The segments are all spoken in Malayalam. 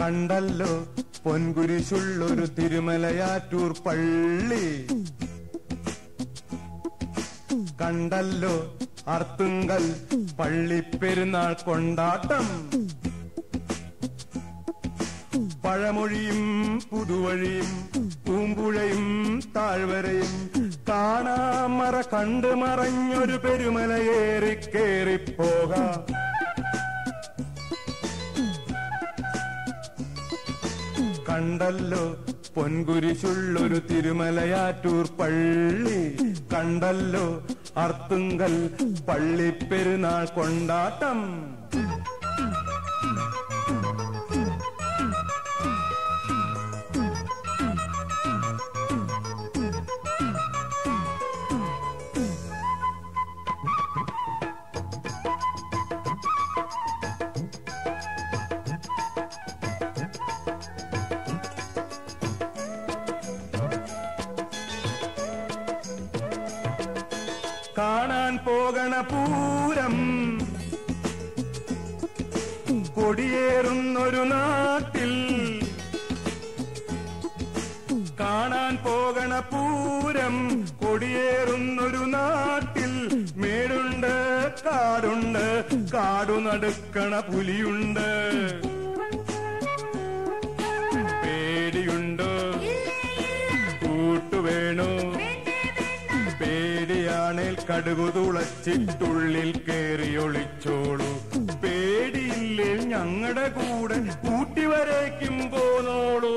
കണ്ടല്ലോ പൊൻകുരിശുള്ളൊരു തിരുമലയാറ്റൂർ പള്ളി കണ്ടല്ലോ അർത്തുങ്കൽ പള്ളിപ്പെരുന്നാൾ കൊണ്ടാട്ടം പഴമൊഴിയും പുതുവഴിയും പൂമ്പുഴയും താഴ്വരയും കാണാമറ കണ്ടു മറഞ്ഞൊരു പെരുമലയേറി കേറിപ്പോകാം കണ്ടല്ലോ പൊൻകുരിശുള്ളൊരു തിരുമലയാറ്റൂർ പള്ളി കണ്ടല്ലോ അർത്തുങ്കൽ പള്ളിപ്പെരുന്നാൾ കൊണ്ടാട്ടം കാണാൻ പോകണ പൂരം കൊടിയേറുന്നൊരു നാട്ടിൽ കാണാൻ പോകണ പൂരം കൊടിയേറുന്നൊരു നാട്ടിൽ മേടുണ്ട് കാടുണ്ട് കാടു നടുക്കണ പുലിയുണ്ട് പേടിയുണ്ടോ കൂട്ടുവേണോ പേടിയാണേൽ കടുകു തുളച്ചിട്ടുള്ളിൽ കേറി ഒളിച്ചോളൂ പേടിയില്ലേ ഞങ്ങളുടെ കൂടെ കൂട്ടി വരേക്കും പോന്നോളൂ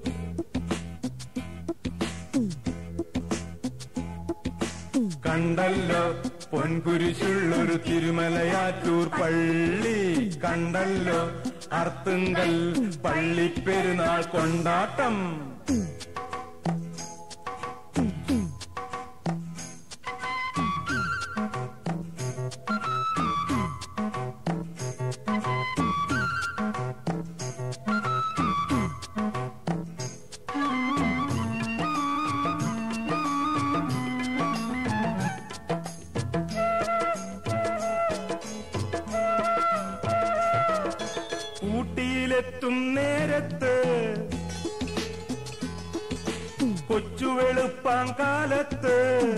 കണ്ടല്ലോ പൊൻകുരിശുള്ളൊരു തിരുമലയാറ്റൂർ പള്ളി കണ്ടല്ലോ അർത്തുങ്കൽ പള്ളിപ്പെരുന്നാൾ കൊണ്ടാട്ടം ഊട്ടിയിലെത്തും നേരത്ത് കൊച്ചുവെളുപ്പാം കാലത്ത്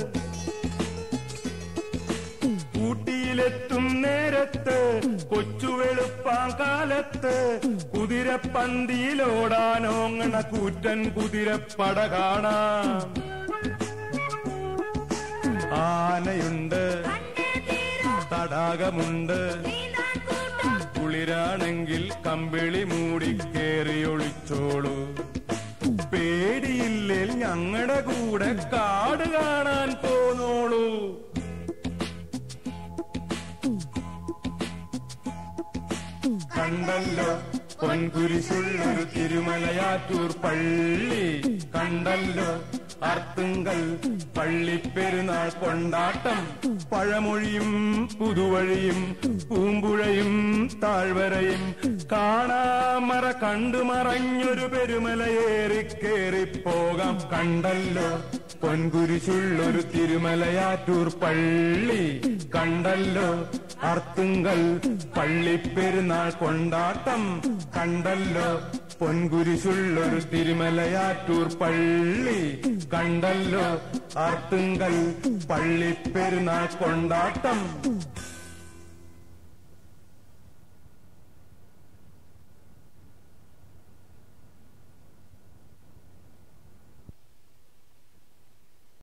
ഊട്ടിയിലെത്തും നേരത്ത് കൊച്ചുവെളുപ്പാം കാലത്ത് കുതിരപ്പന്തിയിലോടാനോങ്ങണ കൂറ്റൻ കുതിരപ്പട കാണാം ആനയുണ്ട് തടാകമുണ്ട് കുളിരാണെങ്കിൽ കമ്പിളി മൂടി കേറി ഒളിച്ചോളൂ പേടിയില്ലേൽ ഞങ്ങളുടെ കൂടെ കാട് കാണാൻ പോന്നോളൂ കണ്ടല്ലോ പൊൻകുരിശുള്ളൊരു തിരുമലയാറ്റൂർ പള്ളി കണ്ടല്ലോ അർത്തുങ്കൽ പള്ളിപ്പെരുന്നാൾ കൊണ്ടാട്ടം പഴമൊഴിയും പുതുവഴിയും പൂമ്പുഴയും താഴ്വരയും കാണാമറ കണ്ടു മറഞ്ഞൊരു പെരുമലയേറി കേറിപ്പോകാം കണ്ടല്ലോ പൊൻകുരിശുള്ളൊരു തിരുമലയാറ്റൂർ പള്ളി കണ്ടല്ലോ അർത്തുങ്കൽ പള്ളിപ്പെരുന്നാൾ കൊണ്ടാട്ടം കണ്ടല്ലോ പൊൻകുരിശുള്ളൊരു തിരുമലയാറ്റൂർ പള്ളി കണ്ടല്ലോ അർത്തുങ്കൽ പള്ളിപ്പെരുന്നാൾ കൊണ്ടാട്ടം